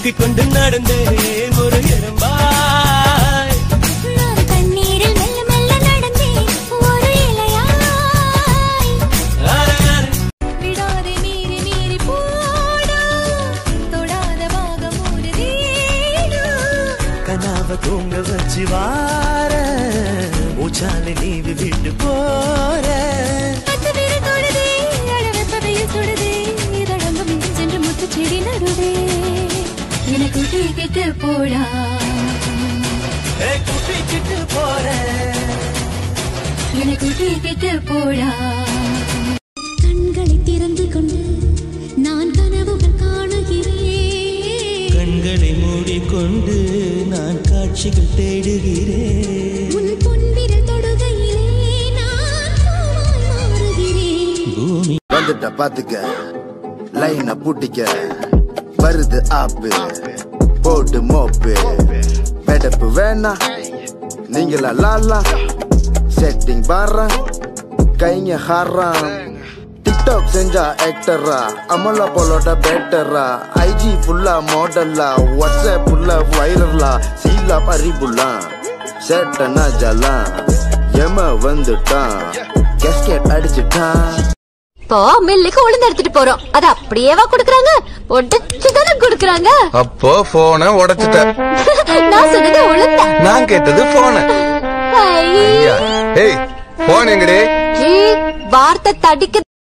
தூக்கிக் கொண்டு நடந்தேன் ஒரு எறும்பாய் நான் தண்ணீரில் மெல்ல மெல்ல நடந்தேன் ஒரு இலையாய் ஆரே, விடாதே மீறி மீறி போடா தொடாத பாகம் ஒரு வீடு கனாவ தூங்க வச்சு வார மூச்சால நீ விட்டு போற பத்து பேரை தொடுதே அழவெப்பவையில் சுடுதே இதழங்கும் இங்கு சென்று முத்து செடி நடுவே எனக்கு டீ கெட்டு போடா ஏ, கூட்டிக்கிட்டு போற எனக்கு டீ கெட்டு போடா கண்களை திறந்து கொண்டு நான் கனவுகள் காணுகிறேன் கண்களை மூடிக்கொண்டு நான் காட்சிகள் தேடுகிறேன் உன் பொன்விரல் தொடுகையிலே நான் பூவாய் மாறுகிறேன் பூமி வந்துட்ட பாத்துக்க லைன பூட்டிக்க வருது ஆப்பு போட்டு மோப்பு பெடப்பு வேணா நீங்களா லாலா செட்டிங் பாரா கைங்க ஹாராம் டிக்டாக் செஞ்சா ஆக்டரா அமலா போலோட பேட்டரா ஐஜி ஃபுல்லா மாடலா வாட்ஸ்அப் ஃபுல்லா வைரலா சீலா பறிபுல்லா சேட்டனா ஜலா எம வந்துட்டான் கேஸ்கெட் அடிச்சுட்டான் இப்போ மில்லுக்கு உளுந்து எடுத்துட்டு போறோம் அது அப்படியேவா குடுக்கறாங்க உடச்சுதானே குடுக்கறாங்க அப்போ போனை உடைச்சிட்ட நான் சொன்னது உளுந்த நான் கேட்டது போன ஐயா ஏய் போன் எங்கடி வார்த்தை தடிக்க